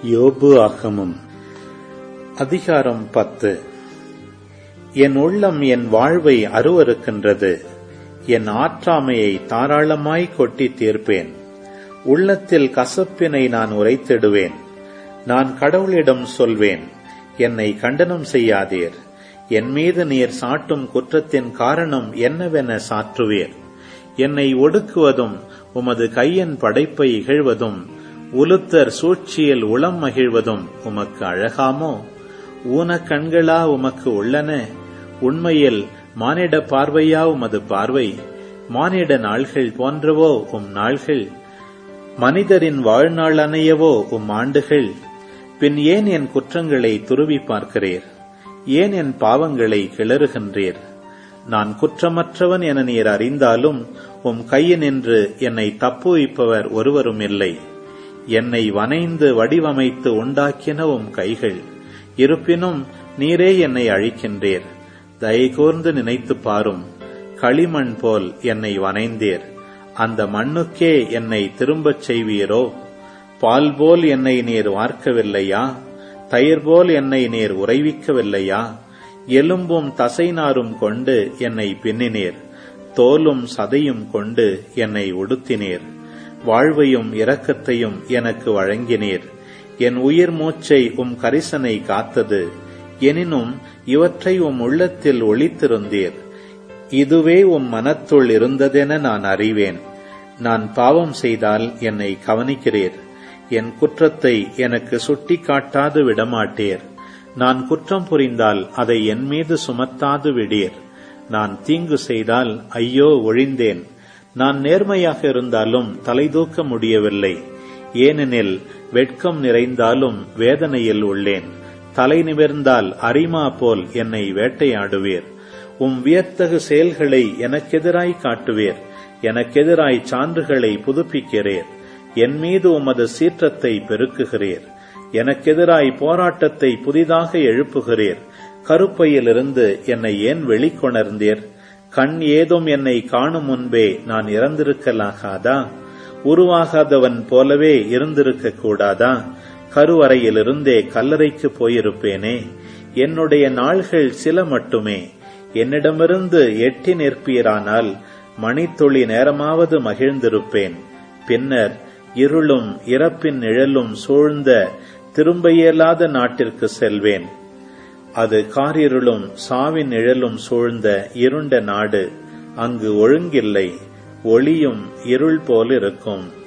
யோபு ஆகமம் அதிகாரம் பத்து என் உள்ளம் என் வாழ்வை அருவருக்கின்றது என் ஆற்றாமையை தாராளமாய் கொட்டி தீர்ப்பேன் உள்ளத்தில் கசப்பினை நான் உரைத்திடுவேன் நான் கடவுளிடம் சொல்வேன் என்னை கண்டனம் செய்யாதீர் என் மீது நீர் சாட்டும் குற்றத்தின் காரணம் என்னவென சாற்றுவீர் என்னை ஒடுக்குவதும் உமது கையின் படைப்பை இகழ்வதும் உலுத்தர் சூழ்ச்சியில் உளம் மகிழ்வதும் உமக்கு அழகாமோ ஊன கண்களா உமக்கு உள்ளன உண்மையில் மானிட பார்வையா உமது பார்வை மானிட நாள்கள் போன்றவோ உம் நாள்கள் மனிதரின் வாழ்நாள் அணையவோ உம் ஆண்டுகள் பின் ஏன் என் குற்றங்களை துருவி பார்க்கிறீர் ஏன் என் பாவங்களை கிளறுகின்றீர் நான் குற்றமற்றவன் என நீர் அறிந்தாலும் உம் கையினின்று என்னை தப்புவிப்பவர் ஒருவரும் இல்லை என்னை வனைந்து வடிவமைத்து உண்டாக்கின உம் கைகள் இருப்பினும் நீரே என்னை அழிக்கின்றீர் தயகூர்ந்து நினைத்து பாரும் களிமண் போல் என்னை வனைந்தீர் அந்த மண்ணுக்கே என்னை திரும்பச் செய்வீரோ பால் போல் என்னை நீர் வார்க்கவில்லையா தயிர் போல் என்னை நீர் உறைவிக்கவில்லையா எலும்பும் தசைநாரும் கொண்டு என்னை பின்னினீர் தோலும் சதையும் கொண்டு என்னை உடுத்தினீர் வாழ்வையும் இரக்கத்தையும் எனக்கு வழங்கினீர் என் உயிர் மூச்சை உம் கரிசனை காத்தது எனினும் இவற்றை உம் உள்ளத்தில் ஒளித்திருந்தீர் இதுவே உம் மனத்துள் இருந்ததென நான் அறிவேன் நான் பாவம் செய்தால் என்னை கவனிக்கிறீர் என் குற்றத்தை எனக்கு சுட்டி காட்டாது விடமாட்டீர் நான் குற்றம் புரிந்தால் அதை என் மீது சுமத்தாது விடீர் நான் தீங்கு செய்தால் ஐயோ ஒழிந்தேன் நான் நேர்மையாக இருந்தாலும் தலைதூக்க முடியவில்லை ஏனெனில் வெட்கம் நிறைந்தாலும் வேதனையில் உள்ளேன் தலை நிமிர்ந்தால் அரிமா போல் என்னை வேட்டையாடுவீர் உம் வியத்தகு செயல்களை எனக்கெதிராய் காட்டுவீர் எனக்கெதிராய் சான்றுகளை புதுப்பிக்கிறீர் என் மீது உமது சீற்றத்தை பெருக்குகிறீர் எனக்கெதிராய் போராட்டத்தை புதிதாக எழுப்புகிறீர் கருப்பையிலிருந்து என்னை ஏன் வெளிக்கொணர்ந்தீர் கண் ஏதும் என்னை காணும் முன்பே நான் இறந்திருக்கலாகாதா உருவாகாதவன் போலவே இருந்திருக்க கூடாதா கருவறையிலிருந்தே கல்லறைக்கு போயிருப்பேனே என்னுடைய நாள்கள் சில மட்டுமே என்னிடமிருந்து எட்டி நிற்பீரானால் மணித்துளி நேரமாவது மகிழ்ந்திருப்பேன் பின்னர் இருளும் இறப்பின் நிழலும் சூழ்ந்த திரும்ப இயலாத நாட்டிற்கு செல்வேன் அது காரிருளும் சாவின் நிழலும் சூழ்ந்த இருண்ட நாடு அங்கு ஒழுங்கில்லை ஒளியும் இருள் போல் இருக்கும்